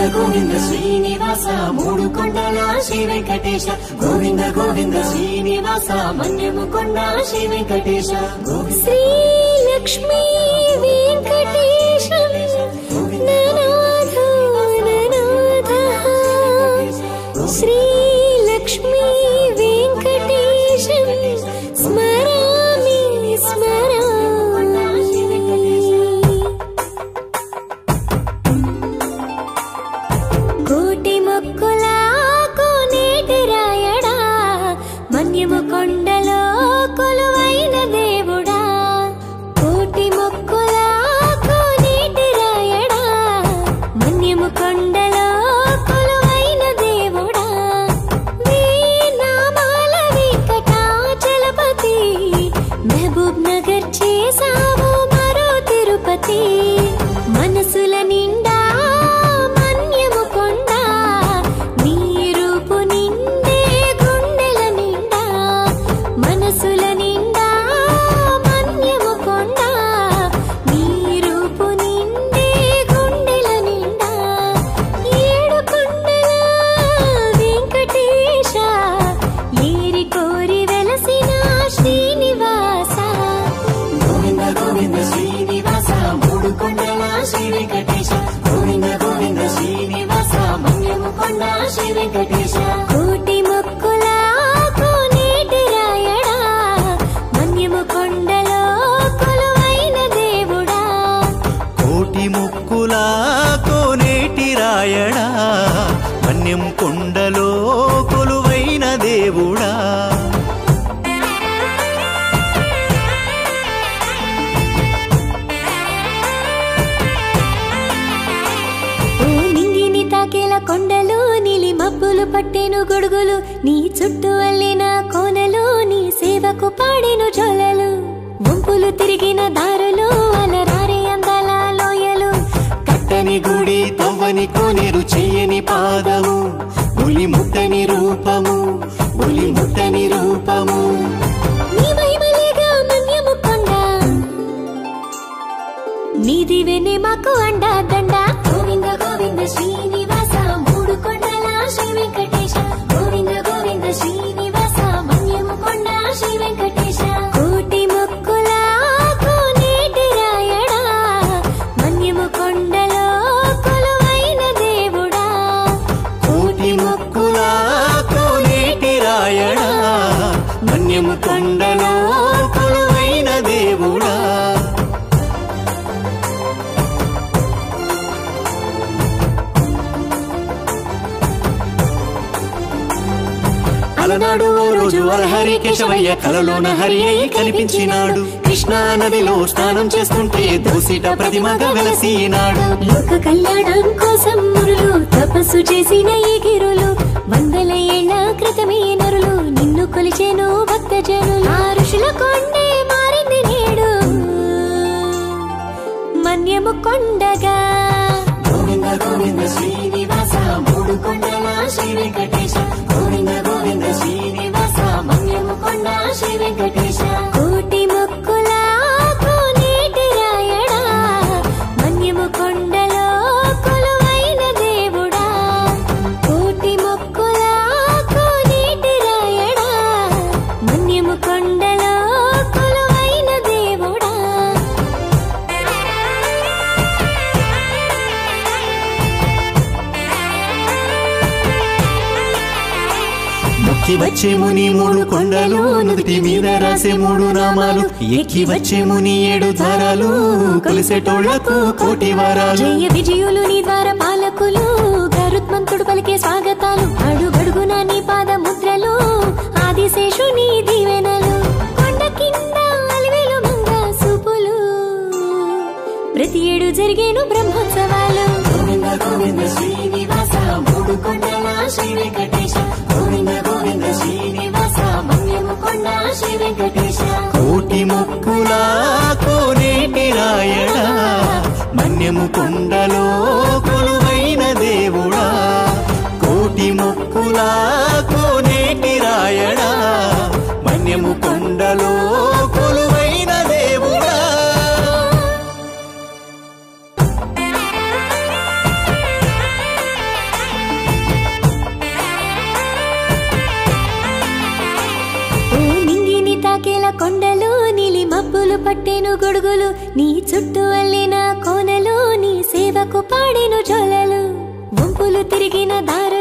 గోవింద శ్రీనివాస మూడు కొండల శ్రీ వెంకటేశ గోవింద గోవింద శ్రీనివాస మన్యము కొండ శ్రీ వెంకటేశ గోవింద శ్రీ లక్ష్మీ వెంకటేశం ననాథో ననాథః శ్రీ లక్ష్మీ వెంకటేశం స్మరామి స్మరామి కోటి మొక్కుల కోనేటి రాయడా మన్యము కొండలో కొలువైన దేవుడా కోటి మొక్కుల కోనేటి రాయడా మన్యము కొండలో కొలువైన దేవుడా వేనామాల వెంకటాచలపతి మహబూబ్ నగర్ చేసావు మరో తిరుపతి మనసుల నిండా మన్యము కొండ నీ రూపు నిండే గుండెల నిండా మనసుల నిండా మన్యము కొండ నీ రూపు నిండే గుండెల నిండా ఏడు కొండల వెంకటేశ ఏరి కోరి వెలసిన శ్రీనివాస గోవింద గోవింద శ్రీనివాస మూడు కొండల శ్రీ వెంకటేశ గోవింద గోవింద శ్రీనివాస మన్యము కొండ శ్రీ వెంకటేశ కోటి మొక్కుల కోనేటి రాయడా మన్యము కొండలో కొలువైన దేవుడా కోటి ముక్కుల కోనేటి రాయడా మన్యం కొండలో కొలువైన దేవుడా ఓ నింగిని తాకేల కొండలు నీలి మబ్బులు పట్టెను గొడుగులు నీ చుట్టూ అల్లిన కోనలు నీ సేవకు పాడెను జోలలు వంపులు తిరిగిన దారులు అలరారే అందాల లోయలు కట్టని గుడి తవ్వని కోనేరు చెయ్యని పాదము ఉలి ముట్టని రూపము ఉలి ముట్టని రూపము నీ మహిమలేగా మన్యము కొండ నీ దివెనే మాకు అండా దండ గోవింద గోవింద శ్రీనివాస మూడు కొండల శ్రీ వెంకటేశ గోవింద గోవింద శ్రీనివాస మన్యము కొండ శ్రీ వెంకటేశ కోటి మొక్కుల కోనేటి రాయడా మన్యము కొండలో కొలువైన దేవుడా కోటి మొక్కుల కోనేటి రాయడా మన్యము కొండలో కొలువైన దేవుడా అలనాడు ఓ రోజు అలహరి కేశవయ్య కలలోన హరి అయి కనిపించినాడు కృష్ణా నదిలో స్నానం చేస్తుంటే దూసిట ప్రతిమగా వెలసినాడు లోక కళ్యాణం కోసం మురులు తపస్సు చేసిన ఈ గిరులు వందల ఏళ్ల క్రితమే నరులు నిన్ను కొలిచేను భక్త జనులు ఆ ఋషుల కొండే మారింది నేడు మన్యము కొండగా గోవింద గోవింద శ్రీనివాస మూడు కొండల శ్రీ వెంకటేశ గోవింద గోవింద శ్రీనివాస మన్యము కొండ శ్రీ వెంకటేశ కోటి మొక్కుల కోనేటి రాయడా మన్యము కొండలో కొలువైన దేవుడా కోటి మొక్కుల కోనేటి రాయడా మన్యము కొండలో కొలువైన దేవుడా మొక్కి వచ్చే ముని మూడు కొండలు నుదుటి మీద రాసే మూడు నామాలు ఎక్కి వచ్చే ముని ఏడు ద్వారాలు కొలిసేటోళ్లకు కోటి వారాలు జయ విజయులు నీ ద్వార పాలకులు గరుత్మంతుడు పలికే స్వాగతాలు అడుగడుగున నీ పాద ముద్రలు ఆదిశేషుని దీవెనలు కొండ కింద అలివేలు మంగ సూపులు ప్రతి ఏడు జరిగేను బ్రహ్మోత్సవాలు గోవింద గోవింద శ్రీనివాస మూడు కొండల శ్రీ వెంకటేశ గోవింద గోవింద శ్రీనివాస మన్యము కొండ శ్రీ వెంకటేశ కోటి మొక్కుల కోనేటి రాయడా మన్యము కొండలో కొలువైన దేవుడా కోటి మొక్కుల కోనేటి రాయడా మన్యము కొండలో కొలువైన దేవుడా గొడుగులు నీ చుట్టూ అల్లిన కోనలు నీ సేవకు పాడెను జొలలు వంపులు తిరిగిన దార